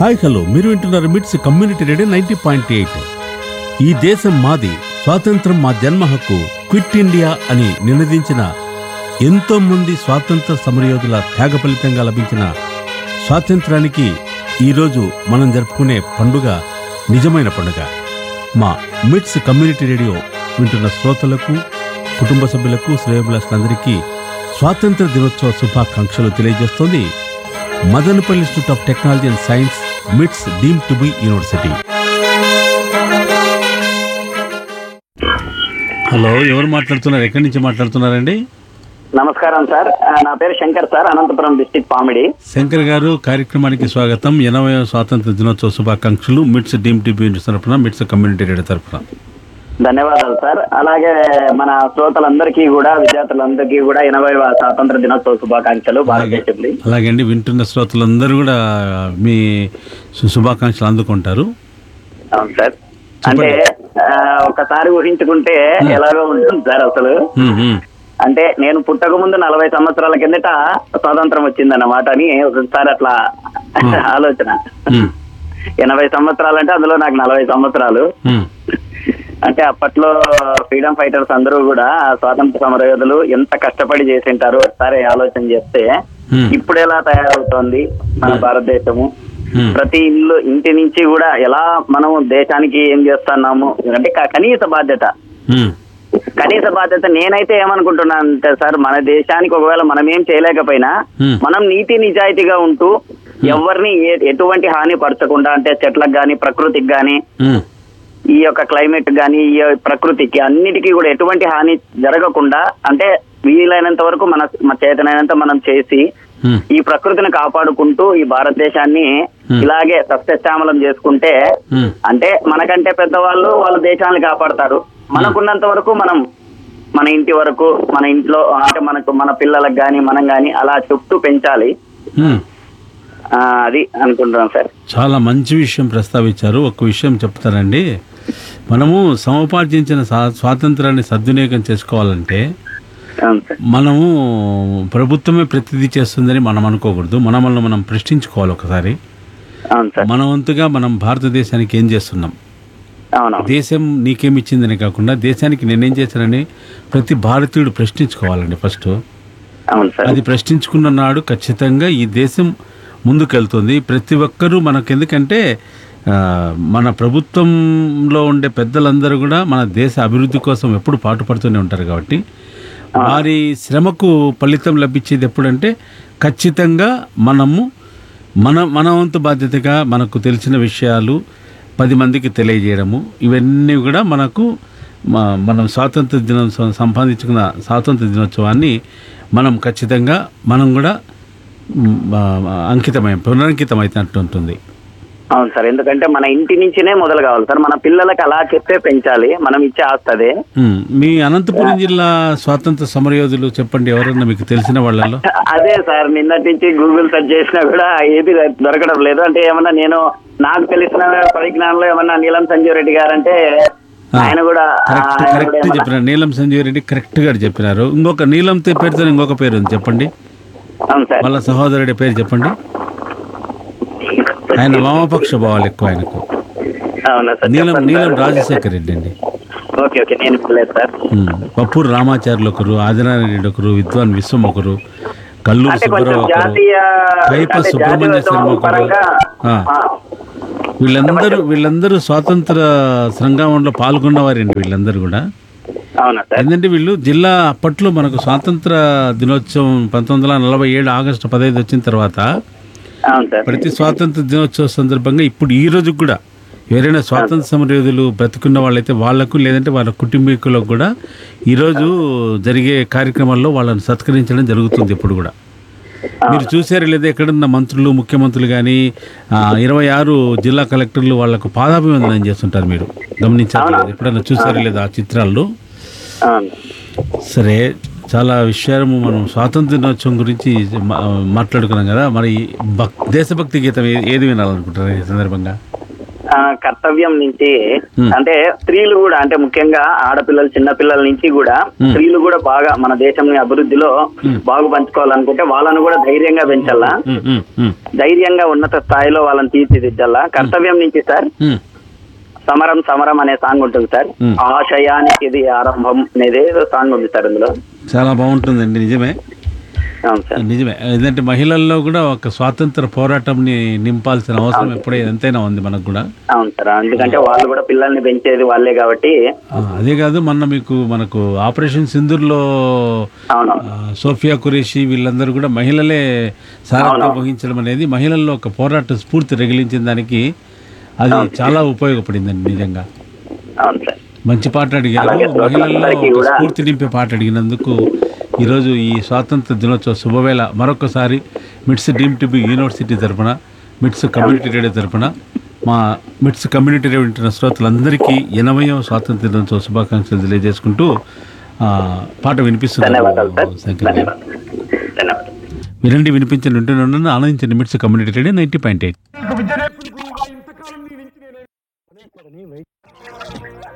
Hi hello మీరు వింటున్నారు MITS community radio ninety point eight ఈ దేశం మాది స్వాతంత్రం మా జన్మ హక్కు క్విట్ ఇండియా అని నినదించిన ఎంతో మంది స్వాతంత్ర సమరయోధుల త్యాగ ఫలితంగా లభించిన స్వాతంత్రానికి ఈరోజు మనం జరుపుకునే పండుగ నిజమైన పండుగ మా మిట్స్ కమ్యూనిటీ రేడియో వింటున్న శ్రోతలకు కుటుంబ సభ్యులకు శ్రేయబులందరికీ స్వాతంత్ర దినోత్సవ శుభాకాంక్షలు తెలియజేస్తోంది Madanapalle institute of technology and science MITS deem to be university hello ఎవరు మాట్లాడుతున్నారు ఎక్కడి నుంచి మాట్లాడుతున్నారండి నమస్కారం సార్ ఆ, నా పేరు శంకర్ సార్ అనంతపురం డిస్టిక్ పామిడి శంకర్ గారు కార్యక్రమానికి స్వాగతం ఎనభై స్వాతంత్ర దినోత్సవ శుభాకాంక్షలు మిట్స్ డీమ్ టు బి యూనివర్సిటీ తరఫున మిట్స్ కమ్యూనిటీ రేడియో తరఫున ధన్యవాదాలు సార్ అలాగే మన శ్రోతలందరికీ కూడా విద్యార్థులందరికీ కూడా ఎనభై స్వాతంత్ర దినోత్సవ శుభాకాంక్షలు భారతదేశంది అలాగే అండి వింటున్న శ్రోతలందరూ కూడా మీ శు- శుభాకాంక్షలు అందుకుంటారు అవును సార్ అంటే ఆ, ఒకసారి ఊహించుకుంటే ఎలాగో ఉంటుంది సార్ అసలు హ్మ్, హ్మ్. అంటే నేను పుట్టక ముందు నలభై సంవత్సరాల కిందట స్వాతంత్రం వచ్చిందన్నమాట అని ఒకసారి అట్లా ఆలోచన హ్మ్, ఎనభై సంవత్సరాలు అంటే అందులో నాకు నలభై సంవత్సరాలు హ్మ్. అంటే అప్పట్లో ఫ్రీడమ్ ఫైటర్స్ అందరూ కూడా ఆ స్వాతంత్ర సమరయోధులు ఎంత కష్టపడి చేసింటారో ఒకసారి ఆలోచన చేస్తే Hmm. ఇప్పుడు ఎలా తయారవుతోంది మన భారతదేశము Hmm. ప్రతి ఇల్లు ఇంటి నుంచి కూడా ఎలా మనం దేశానికి ఏం చేస్తున్నాము అంటే క- కనీస బాధ్యత హ్మ్. కనీస బాధ్యత నేనైతే ఏమనుకుంటున్నాను అంటే సార్ మన దేశానికి ఒకవేళ మనం ఏం చేయలేకపోయినా Hmm. మనం నీతి నిజాయితీగా ఉంటూ ఎవరిని ఏ- ఎటువంటి హాని పరచకుండా అంటే చెట్లకు గాని ప్రకృతికి గాని హ్మ్. ఈ యొక్క క్లైమేట్ గాని ఈ ప్రకృతికి అన్నిటికీ కూడా ఎటువంటి హాని జరగకుండా అంటే వీలైనంత వరకు మన మన చేతనైనంత మనం చేసి హ్మ్. ఈ ప్రకృతిని కాపాడుకుంటూ ఈ భారతదేశాన్ని Hmm. ఇలాగే సస్యశ్యామలం చేసుకుంటే హ్మ్. అంటే మనకంటే పెద్దవాళ్ళు వాళ్ళ దేశాన్ని కాపాడతారు మనకున్నంత వరకు మనం మన ఇంటి వరకు మన ఇంట్లో అంటే మనకు మన పిల్లలకు గాని మనం గాని అలా చుట్టూ పెంచాలి హ్మ్. ఆ, అది అనుకుంటున్నాం సార్ చాలా మంచి విషయం ప్రస్తావించారు ఒక విషయం చెప్తారండి మనము సముపార్జించిన స్వా- స్వాతంత్రాన్ని సద్వినియోగం చేసుకోవాలంటే అవును సార్ మనము ప్రభుత్వమే ప్రతిదీ చేస్తుందని మనం అనుకోకూడదు మన మనల్ని మనం ప్రశ్నించుకోవాలి ఒకసారి అవును సార్ మన వంతుగా మనం భారతదేశానికి ఏం చేస్తున్నాం అవునవును దేశం నీకేమిచ్చిందని కాకుండా దేశానికి నేనేం చేశానని ప్రతి భారతీయుడు ప్రశ్నించుకోవాలండి ఫస్ట్ అవును సార్ అది ప్రశ్నించుకున్న నాడు ఖచ్చితంగా ఈ దేశం ముందుకెళ్తుంది ప్రతి ఒక్కరూ మనకు ఎందుకంటే ఆ, మన ప్రభుత్వంలో ఉండే పెద్దలందరూ కూడా మన దేశ అభివృద్ధి కోసం ఎప్పుడు పాటుపడుతూనే ఉంటారు కాబట్టి వారి శ్రమకు ఫలితం లభించేది ఎప్పుడంటే ఖచ్చితంగా మనము మన మన వంతు బాధ్యతగా మనకు తెలిసిన విషయాలు పది మందికి తెలియజేయడము ఇవన్నీ కూడా మనకు మ- మనం స్వాతంత్ర దినోత్సవం సంపాదించుకున్న స్వాతంత్ర దినోత్సవాన్ని మనం ఖచ్చితంగా మనం కూడా మ్, ఆ, అంకితమై పునరంకితం అయినట్టు ఉంటుంది అవును సార్ ఎందుకంటే మన ఇంటి నుంచినే మొదలు కావాలి సార్ మన పిల్లలకి అలా చెప్పే పెంచాలి మనం ఇచ్చే ఆస్తదే మ్, మీ అనంతపురం జిల్లా స్వాతంత్ర సమరయోధులు చెప్పండి ఎవరన్నా మీకు తెలిసిన వాళ్ళలో అదే సార్ నిన్నటి నుంచి గూగుల్ సెర్చ్ చేసినా కూడా ఏది దొరకడం లేదు అంటే ఏమన్నా నేను నాకు తెలిసిన పరిజ్ఞానంలో ఏమన్నా నీలం సంజీవ్ రెడ్డి గారు అంటే ఆయన కూడా కరెక్ట్ ఆయన కూడా కరెక్ట్ ఏమన్నా- చెప్పినారు నీలం సంజీవ్ రెడ్డి కరెక్ట్ గా చెప్పినారు ఇంకొక నీలం తే- పేరుతో ఇంకొక పేరు ఉంది చెప్పండి అవును సార్ వాళ్ళ సహోదరుడి పేరు చెప్పండి ఆయన వామపక్ష భావాలు ఎక్కువ ఆయనకు అవునా సార్ నీలం చెప్పండి నీలం సార్. రాజశేఖర్ రెడ్డి అండి ఓకే ఓకే నేను ఇప్పుడు లేదు సార్ ఉమ్. పప్పూరు రామాచార్యులు ఒకరు ఆదినారాయణ రెడ్డి ఒకరు విద్వాన్ విశ్వం ఒకరు కల్లూరు అంటే కొంచెం సుబ్బారావు ఒకరు జాతీయ కైప అంటే సుబ్రహ్మణ్య జాతీయోత్సవం శర్మ ఒకరు పరంగా ఆ. ఆ, వీళ్ళందరూ వీళ్ళందరూ స్వాతంత్ర సంగ్రామంలో పాల్గొన్నవారండి వీళ్ళందరూ కూడా అవునా సార్ ఏంటంటే వీళ్ళు జిల్లా అప్పట్లో మనకు స్వాతంత్ర దినోత్సవం పంతొమ్మిది వందల నలభై ఏడు ఆగస్టు పదహైదు వచ్చిన తర్వాత అవును సార్ ప్రతి స్వాతంత్ర దినోత్సవ సందర్భంగా ఇప్పుడు ఈ రోజు కూడా ఎవరైనా స్వాతంత్ర సమరయోధులు బ్రతుకున్న వాళ్ళైతే వాళ్లకు లేదంటే వాళ్ళ కుటుంబీకులకు కూడా ఈరోజు జరిగే కార్యక్రమాల్లో వాళ్ళని సత్కరించడం జరుగుతుంది ఇప్పుడు కూడా మీరు చూసారు లేదా ఎక్కడన్నా మంత్రులు ముఖ్యమంత్రులు కానీ ఇరవై ఆరు జిల్లా కలెక్టర్లు వాళ్ళకు పాదాభివందనం చేస్తుంటారు మీరు గమనించారు లేదా? ఎప్పుడన్నా చూసారు లేదా ఆ చిత్రాల్లో అవును సరే చాలా విషయాలు మనం స్వాతంత్ర దినోత్సవం గురించి మా- మాట్లాడుకున్నాం కదా మరి భక్ దేశభక్తి గీతం ఏ- ఏది వినాలనుకుంటారు ఈ సందర్భంగా ఆ, కర్తవ్యం నుంచి Hmm. అంటే స్త్రీలు కూడా అంటే ముఖ్యంగా ఆడపిల్లలు చిన్న పిల్లల నుంచి కూడా Hmm. స్త్రీలు కూడా బాగా మన దేశం అభివృద్ధిలో Hmm. బాగు పంచుకోవాలనుకుంటే వాళ్ళను కూడా ధైర్యంగా పెంచాలా ఉమ్, ఉమ్, ఉమ్, ధైర్యంగా ఉన్నత స్థాయిలో వాళ్ళని తీర్చిదిద్దాలా కర్తవ్యం నుంచి సార్ ఉమ్. సమరం సమరం అనే సాంగ్ ఉంటుంది సార్ Hmm. ఆశయానికి ఇది ఆరంభం అనేది ఏదో సాంగ్ ఉంది సార్ అందులో చాలా బాగుంటుందండి నిజమే అవును సార్ నిజమే ఎందుకంటే మహిళల్లో కూడా ఒక స్వాతంత్ర పోరాటంని నింపాల్సిన అవసరం ఎప్పుడే ఎంతైనా ఉంది మనకు కూడా అవును సార్ ఎందుకంటే వాళ్ళు కూడా పిల్లల్ని పెంచేది వాళ్ళే కాబట్టి ఆ, అదే కాదు మొన్న మీకు మనకు ఆపరేషన్ సింధూర్లో అవును ఆ, సోఫియా కురేషి వీళ్ళందరూ కూడా మహిళలే సారథ్యం వహించడం అనేది మహిళల్లో ఒక పోరాట స్ఫూర్తి రగిలించిన దానికి అది చాలా ఉపయోగపడిందండి నిజంగా అవును సార్ మంచి పాట అడిగారు అలాగే మహిళల్లో శ్రోతలందరికీ ఒక కూడా- స్ఫూర్తి నింపే పాట అడిగినందుకు ఈరోజు ఈ స్వాతంత్ర దినోత్సవ శుభవేళ మరొకసారి మిట్స్ డీమ్ టిబి యూనివర్సిటీ తరపున మిట్స్ కమ్యూనిటీ రేడియో తరపున మా మిట్స్ కమ్యూనిటీ రేడియో వింటున్న శ్రోతలందరికీ ఎనభైవ స్వాతంత్ర దినోత్సవ శుభాకాంక్షలు తెలియజేసుకుంటూ ఆ, పాట ధన్యవాదాలు సార్ వినిపిస్తుంది శంకర్ గారు. ధన్యవాదాలు ధన్యవాదాలు వినండి వినిపించండి వింటున్న ఆనందించండి MITS community radio ninety point eight విద్య నేర్పించుకుని ఇంతకాలం నీ నుంచి నేను